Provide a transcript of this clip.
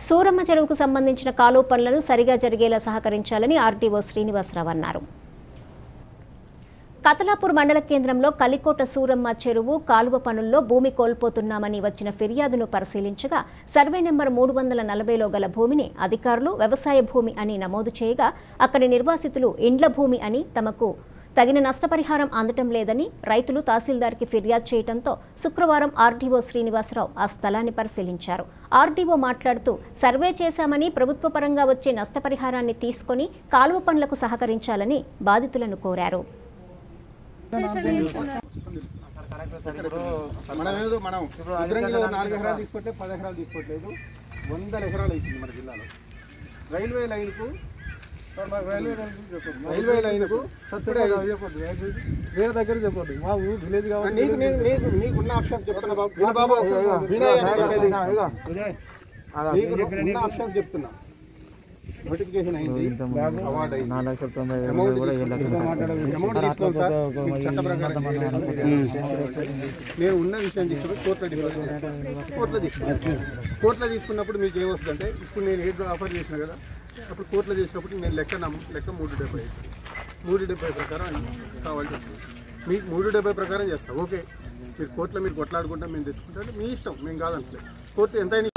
సూరమ్మ చెరువుకు సంబంధించిన కాలువ పనులను సరిగా జరిగేలా సహకరించాలని ఆర్టీఓ శ్రీనివాసరావు అన్నారు కతలాపూర్ మండల కేంద్రంలో కలికోట సూరమ్మ చెరువు కాలువ పనుల్లో భూమి కోల్పోతున్నామని వచ్చిన ఫిర్యాదును పరిశీలించగా సర్వే నెంబర్ మూడు వందల నలభైలో గల భూమిని అధికారులు వ్యవసాయ భూమి అని నమోదు చేయగా అక్కడి నిర్వాసితులు ఇండ్ల భూమి అని తమకు తగిన నష్టపరిహారం అందటం లేదని రైతులు తహసీల్దార్కి ఫిర్యాదు చేయడంతో శుక్రవారం ఆర్డీఓ శ్రీనివాసరావు ఆ స్థలాన్ని పరిశీలించారు ఆర్డీఓ మాట్లాడుతూ సర్వే చేశామని ప్రభుత్వ పరంగా వచ్చే నష్టపరిహారాన్ని తీసుకొని కాలువ పనులకు సహకరించాలని బాధితులను కోరారు మనం ఏదో మనం రుద్రంగిలో నాలుగు ఎకరాలు తీసుకోవట్లేదు పది ఎకరాలు తీసుకోవట్లేదు వందల ఎకరాలు అవుతుంది మన జిల్లాలో రైల్వే లైన్కు రైల్వే లైన్కు వేరే దగ్గర చెప్పొద్దు మా ఊరు విలేజ్ కాబట్టి నీకు నీకు నీకు నీకున్న ఆప్షన్స్ చెప్తున్నా బాబు విను బాబు వినయ్ అని చెప్పేది. నీకు ఉన్న ఆప్షన్స్ చెప్తున్నా నోటిఫికేషన్ అయింది అవార్డు అయింది నాలుగు లక్షల తొంభై వేలు అమౌంట్ కూడా ఏడు లక్షలు అమౌంట్ తీసుకోండి సార్ మీకు చట్ట ప్రకారం చేయలేదు. నేను ఉన్న విషయం తీసుకుని కోర్టులో తీసుకున్నాను కోర్టులో తీసుకున్నాను కోర్టులో తీసుకున్నప్పుడు మీకు ఏమొస్తుందంటే ఇప్పుడు నేను ఏదో ఆఫర్ చేసిన కదా అప్పుడు కోర్టులో చేసినప్పుడు నేను లెక్క నమ్ము లెక్క మూడు డెబ్బై అవుతుంది. మూడు డెబ్బై ప్రకారం కావాల్సి వస్తుంది మీకు మూడు డెబ్బై ప్రకారం చేస్తాం ఓకే మీరు కోర్టులో మీరు కొట్లాడుకుంటా మేము తెచ్చుకుంటే మీ ఇష్టం మేము కాదంటలేదు కోర్టు ఎంత